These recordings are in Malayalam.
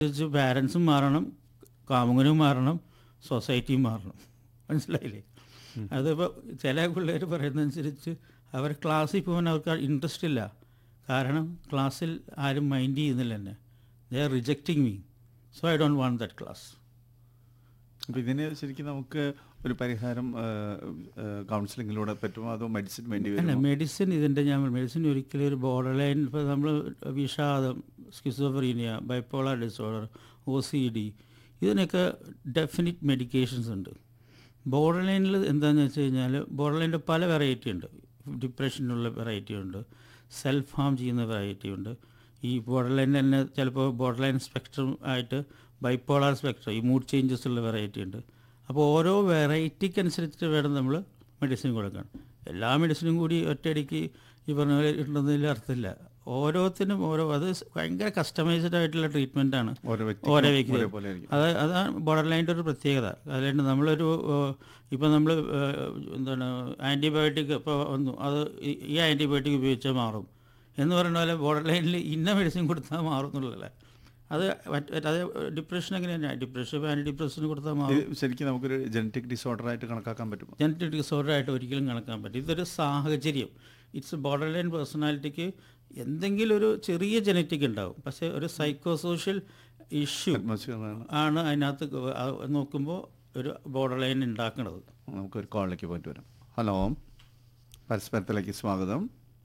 അനുസരിച്ച് പാരൻസും മാറണം കാമുകനും മാറണം സൊസൈറ്റിയും മാറണം മനസ്സിലായില്ലേ അതിപ്പോൾ ചില പിള്ളേർ പറയുന്നതനുസരിച്ച് അവർ ക്ലാസ്സിൽ പോകാൻ അവർക്ക് ഇൻട്രസ്റ്റ് ഇല്ല കാരണം ക്ലാസ്സിൽ ആരും മൈൻഡ് ചെയ്യുന്നില്ല എന്നെ they are rejecting me so I don't want that class അപ്പോൾ ഇതിന് ശരിക്കും നമുക്ക് ഒരു പരിഹാരം കൗൺസിലിങ്ങിലൂടെ പറ്റുമോ അതോ മെഡിസിൻ വേണ്ടി അല്ല വരുമോ മെഡിസിൻ ഇതിൻ്റെ ഞാൻ മെഡിസിൻ ഒരിക്കലും ഒരു ബോർഡർ ലൈൻ ഇപ്പോൾ നമ്മൾ വിഷാദം schizophrenia bipolar disorder O C D ഇതിനൊക്കെ ഡെഫിനിറ്റ് മെഡിക്കേഷൻസ് ഉണ്ട് ബോർഡർ ലൈനിൽ എന്താണെന്ന് വെച്ച് കഴിഞ്ഞാൽ ബോർഡർ ലൈനിൻ്റെ പല വെറൈറ്റി ഉണ്ട് ഡിപ്രഷനുള്ള വെറൈറ്റി ഉണ്ട് സെൽഫ് ഹാം ചെയ്യുന്ന വെറൈറ്റി ഉണ്ട് ഈ ബോർഡർ ലൈൻ തന്നെ ചിലപ്പോൾ ബോർഡർ ലൈൻ സ്പെക്ട്രം ആയിട്ട് ബൈപ്പോളാർ സ്പെക്ട്രം ഈ മൂഡ് ചേഞ്ചസ് ഉള്ള വെറൈറ്റി ഉണ്ട് അപ്പോൾ ഓരോ വെറൈറ്റിക്ക് അനുസരിച്ചിട്ട് വേണം നമ്മൾ മെഡിസിൻ കൊടുക്കാൻ എല്ലാ മെഡിസിനും കൂടി ഒറ്റയടിക്ക് ഈ പറഞ്ഞ പോലെ ഇടുന്നതിൽ അർത്ഥമില്ല ഓരോത്തിനും ഓരോ അത് ഭയങ്കര കസ്റ്റമൈസ്ഡ് ആയിട്ടുള്ള ട്രീറ്റ്മെൻ്റ് ആണ് ഓരോ വ്യക്തിക്കും ഓരോ വ്യക്തി ഒരേപോലെ ആയിരിക്കും. അത് അതാണ് ബോർഡർ ലൈൻ്റെ ഒരു പ്രത്യേകത അതുകൊണ്ട് നമ്മളൊരു ഇപ്പം നമ്മൾ എന്താണ് ആൻറ്റിബയോട്ടിക് ഇപ്പോൾ വന്നു അത് ഈ- ഈ ആൻറ്റിബയോട്ടിക് ഉപയോഗിച്ചാൽ മാറും എന്ന് പറയുന്ന പോലെ ബോർഡർ ലൈനിൽ ഇന്ന മെഡിസിൻ കൊടുത്താൽ മാറും എന്നുള്ളതല്ല അത് മറ്റ് അത് ഡിപ്രഷൻ എങ്ങനെയാണ് ഡിപ്രഷൻ ആൻറ്റി ഡിപ്രഷൻ കൊടുത്താൽ മാറും ഇത് ശരിക്കും നമുക്കൊരു ജനറ്റിക് ഡിസോർഡർ ആയിട്ട് കണക്കാക്കാൻ പറ്റുമോ ജനറ്റിക് ഡിസോർഡർ ആയിട്ട് ഒരിക്കലും കണക്കാൻ പറ്റും ഇതൊരു സാഹചര്യം ഇറ്റ്സ് ബോർഡർ ലൈൻ പേഴ്സണാലിറ്റിക്ക് എന്തെങ്കിലും ഒരു ചെറിയ ജനറ്റിക് ഉണ്ടാവും പക്ഷേ ഒരു സൈക്കോ സോഷ്യൽ ഇഷ്യൂ അറ്റ്മോസ്ഫിയറാണ് ആണ് അതിനകത്ത് ക- ആ നോക്കുമ്പോൾ ഒരു ബോർഡർ ലൈൻ ഉണ്ടാക്കുന്നത് നമുക്കൊരു കോളിലേക്ക് പോയിട്ട് വരാം ഹലോ പരസ്പരത്തിലേക്ക് സ്വാഗതം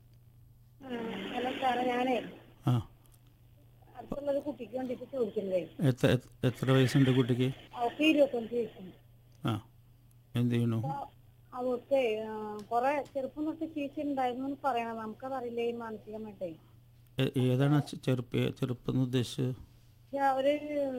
ഹലോ സാറേ ഞാനേ ആ അടുത്തുള്ളൊരു കുട്ടിക്ക് വേണ്ടിയിട്ട് ചോദിക്കുന്നതേ എത്ര എത്ര- എത്ര വയസ്സുണ്ട് കുട്ടിക്ക് അവൾക്ക് ഇരുപത്തഞ്ച് വയസ്സുണ്ട് ആ എന്ത് ചെയ്യണു അപ്പൊ അവൾക്ക് കുറെ ചെറുപ്പം തൊട്ട് ശീശ ഉണ്ടായിരുന്നു എന്ന് പറയണം നമുക്കതറിയില്ല ഈ മാനസികമായിട്ടേ എ- ഏതാണ് ചെ- ചെറുപ്പ ചെറുപ്പം എന്ന് ഉദ്ദേശിച്ചത് പക്ഷെ അവര്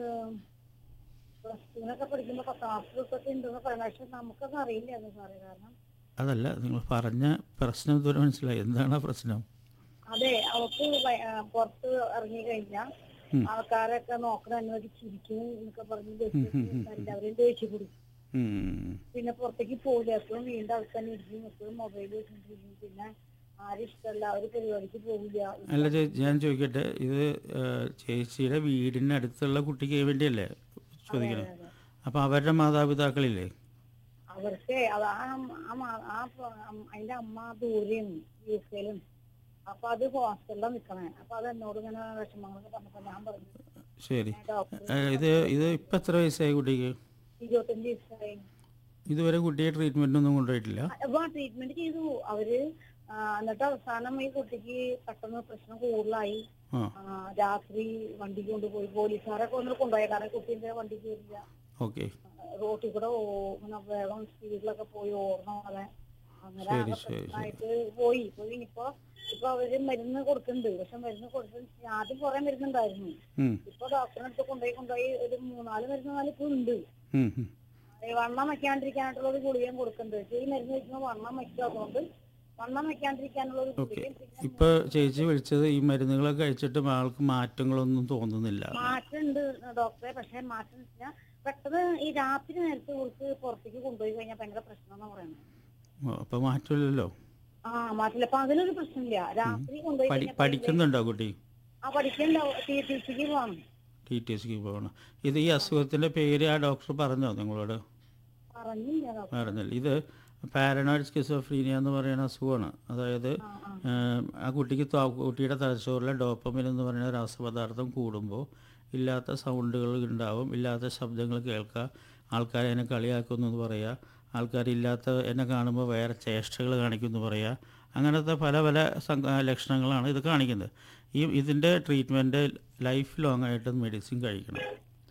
പ്ലസ് ടുവിനൊക്കെ പഠിക്കുമ്പോ പത്താം ക്ലാസ്സിലൊക്കെ ഉണ്ടെന്ന് പറയണം പക്ഷെ നമുക്കത് അറിയില്ലായിരുന്നു സാറേ കാരണം അതല്ല നിങ്ങൾ പറഞ്ഞ പ്രശ്നം ഇതുവരെ മനസ്സിലായി എന്താണ് ആ പ്രശ്നം അതെ അവൾക്ക് വയ- ആ, പുറത്ത് ഇറങ്ങി കഴിഞ്ഞാൽ ഉം. ആൾക്കാരൊക്കെ നോക്കണ എന്നൊക്കെ ചിരിക്കും എന്നൊക്കെ പറഞ്ഞ് ദേഷ്യം എല്ലാവരെയും ദേഷ്യപ്പെടും ഉം. പിന്നെ പുറത്തേക്ക് പോകില്ല എപ്പോഴും വീണ്ടും അവിടെ തന്നെ ഇരിക്കും എപ്പോഴും മൊബൈൽ വെച്ചിട്ടിരിക്കും പിന്നെ ആരും ഇഷ്ടമല്ല ഒരു പരിപാടിക്ക് പോകില്ല അല്ല ചേച്ചി ഞാൻ ചോദിക്കട്ടെ ഇത് ആ, ചേച്ചിയുടെ വീടിന് അടുത്തുള്ള കുട്ടിക്ക് വേണ്ടിയല്ലേ ചോദിക്കണം അപ്പം അവരുടെ മാതാപിതാക്കളില്ലേ അവർക്ക് അത് ആ ആ മാ- ആ പ- അം- അതിന്റെ അമ്മ ദൂരെയും യു കെയിലും അപ്പൊ അത് ഹോസ്റ്റലിലാണ് നിക്കണേ അപ്പൊ അത് എന്നോട് ഇങ്ങനെ വിഷമങ്ങളൊക്കെ പറഞ്ഞപ്പോ ഞാൻ പറഞ്ഞു ശരി ഡോക്ടർ ആ, ഇത് ഇത് ഇപ്പം എത്ര വയസ്സായി കുട്ടിക്ക് ഇരുപത്തഞ്ച് ദിവസമായി ഇതുവരെ കുട്ടിയെ ട്രീറ്റ്മെൻ്റ് ഒന്നും കൊണ്ടുപോയിട്ടില്ല അപ്പൊ ട്രീറ്റ്മെന്റ് ചെയ്തു അവര് ആ, എന്നിട്ട് അവസാനം ഈ കുട്ടിക്ക് പെട്ടെന്ന് പ്രശ്നം കൂടുതലായി ആ ആ, രാത്രി വണ്ടി കൊണ്ടുപോയി പോലീസുകാരൊക്കെ ഒന്ന് കൊണ്ടുപോയി കാരണം കുട്ടീന്റെ വണ്ടി കയറില്ല ഓക്കെ റോട്ടിൽ കൂടെ ഓ- ഇങ്ങനെ വേഗം സ്പീഡിലൊക്കെ പോയി ഓടണ പോലെ അങ്ങനെ ശരി, ആകെ ശരി, പ്രശ്നമായിട്ട് പോയി പോയി ഇനിയിപ്പോ ഇപ്പൊ അവര് മരുന്ന് കൊടുക്കുന്നുണ്ട് പക്ഷെ മരുന്ന് കൊടുത്ത് ആദ്യം കുറെ മരുന്നുണ്ടായിരുന്നു ഉം, ഇപ്പൊ ഡോക്ടറിന്റെ അടുത്ത് കൊണ്ടുപോയി കൊണ്ടുപോയി ഒരു മൂന്നാല് മരുന്ന് നാല് ഇപ്പൊ ഉണ്ട് ഉം, ഉം. ഈ വണ്ണം വെക്കാണ്ടിരിക്കാനായിട്ടുള്ള ഒരു ഗുളികയും കൊടുക്കുന്നുണ്ട് പക്ഷേ ഈ മരുന്ന് വെക്കുമ്പോൾ വണ്ണം വെക്കും അതുകൊണ്ട് വണ്ണം വെക്കാണ്ടിരിക്കാനുള്ള ഒരു ഓക്കെ ഗുളികയും പിന്നെ ഇപ്പോൾ ചേച്ചി വിളിച്ചത് ഈ മരുന്നുകളൊക്കെ കഴിച്ചിട്ട് ആൾക്ക് മാറ്റങ്ങളൊന്നും തോന്നുന്നില്ല മാറ്റമുണ്ട് ഡോക്ടറെ പക്ഷെ മാറ്റം എന്ന് വെച്ചാൽ പെട്ടെന്ന് ഈ രാത്രി നേരത്തെ ഇവർക്ക് പുറത്തേക്ക് കൊണ്ടുപോയി കഴിഞ്ഞാൽ ഭയങ്കര പ്രശ്നം എന്ന് പറയുന്നത് അപ്പോൾ മാറ്റമില്ലല്ലോ ആ മാറ്റില്ല അപ്പൊ അതിനൊരു പ്രശ്നമില്ല രാത്രി കൊണ്ടുപോയി പഠി കഴിഞ്ഞാൽ പഠിക്കുന്നുണ്ടോ കുട്ടി ആ പഠിക്കണ്ടാവും ടി ടി സിക്ക് പോകണം ടി ടി സിക്ക് പോകണം ഇത് ഈ അസുഖത്തിൻ്റെ പേര് ആ ഡോക്ടർ പറഞ്ഞോ നിങ്ങളോട് പറഞ്ഞില്ല ഡോക്ടർ പറഞ്ഞില്ല ഇത് പാരനോയിഡ് സ്കിസോഫ്രീനിയ എന്ന് പറയുന്ന അസുഖമാണ് അതായത് ആ, ആ. ഏഹ്, ആ കുട്ടിക്ക് ത- കുട്ടിയുടെ തലച്ചോറിലെ ഡോപ്പമിൻ എന്ന് പറയുന്ന രാസപദാർത്ഥം കൂടുമ്പോൾ ഇല്ലാത്ത സൗണ്ടുകൾ ഉണ്ടാവും ഇല്ലാത്ത ശബ്ദങ്ങൾ കേൾക്കുക ആൾക്കാർ എന്നെ കളിയാക്കുന്നു എന്ന് പറയുക ആൾക്കാരില്ലാത്ത എന്നെ കാണുമ്പോൾ വേറെ ചേഷ്ടകൾ കാണിക്കുമെന്ന് പറയുക അങ്ങനത്തെ പല പല സംഘ ലക്ഷണങ്ങളാണ് ഇത് കാണിക്കുന്നത് ഈ ഇതിൻ്റെ ട്രീറ്റ്മെൻറ്റ് ലൈഫ് ലോങ് ആയിട്ട് മെഡിസിൻ കഴിക്കണം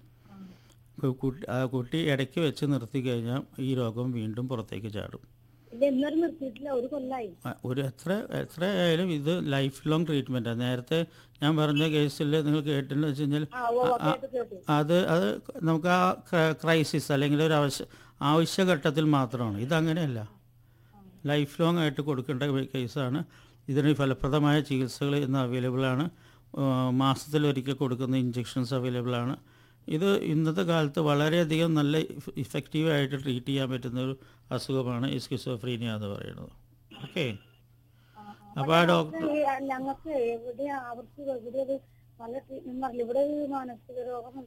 കു- കുട്ടി ആ കുട്ടി ഇടയ്ക്ക് വെച്ച് നിർത്തി കഴിഞ്ഞാൽ ഈ രോഗം വീണ്ടും പുറത്തേക്ക് ചാടും ഇല്ല ഇന്നൊരു നിർത്തിയിട്ടില്ല ഒരു കൊല്ലായി ആ, ഒരു എത്ര എത്ര ആയാലും ഇത് ലൈഫ് ലോങ് ട്രീറ്റ്മെൻറ്റാണ് നേരത്തെ ഞാൻ പറഞ്ഞ കേസിൽ നിങ്ങൾ കേട്ടിട്ടുണ്ടെന്ന് വെച്ച് കഴിഞ്ഞാൽ ആ ഓ ആ, കേട്ടു കേട്ടു അത് അത് നമുക്ക് ആ ക്ര- ക്രൈസിസ് അല്ലെങ്കിൽ ഒരു ആവശ്യ ആവശ്യഘട്ടത്തിൽ മാത്രമാണ് ഇതങ്ങനെയല്ല ലൈഫ് ലോങ് ആയിട്ട് കൊടുക്കേണ്ട കേസാണ് ഇതിന് ഫലപ്രദമായ ചികിത്സകൾ ഇന്ന് അവൈലബിൾ ആണ് മാസത്തിലൊരിക്കൽ കൊടുക്കുന്ന ഇഞ്ചെക്ഷൻസ് അവൈലബിൾ ആണ് ഇത് ഇന്നത്തെ കാലത്ത് വളരെയധികം നല്ല ഇഫക്റ്റീവായിട്ട് ട്രീറ്റ് ചെയ്യാൻ പറ്റുന്ന ഒരു അസുഖമാണ് ഈ സ്കിസോഫ്രീനിയ എന്ന് പറയുന്നത് ഓക്കെ അപ്പോൾ ആ ഡോക്ടർ ഞങ്ങൾക്ക് എവിടെയാ അവർക്ക് എവിടെ അത് പല ട്രീറ്റ്മെന്റ് അറിയില്ല ഇവിടെ ഒരു മാനസിക രോഗം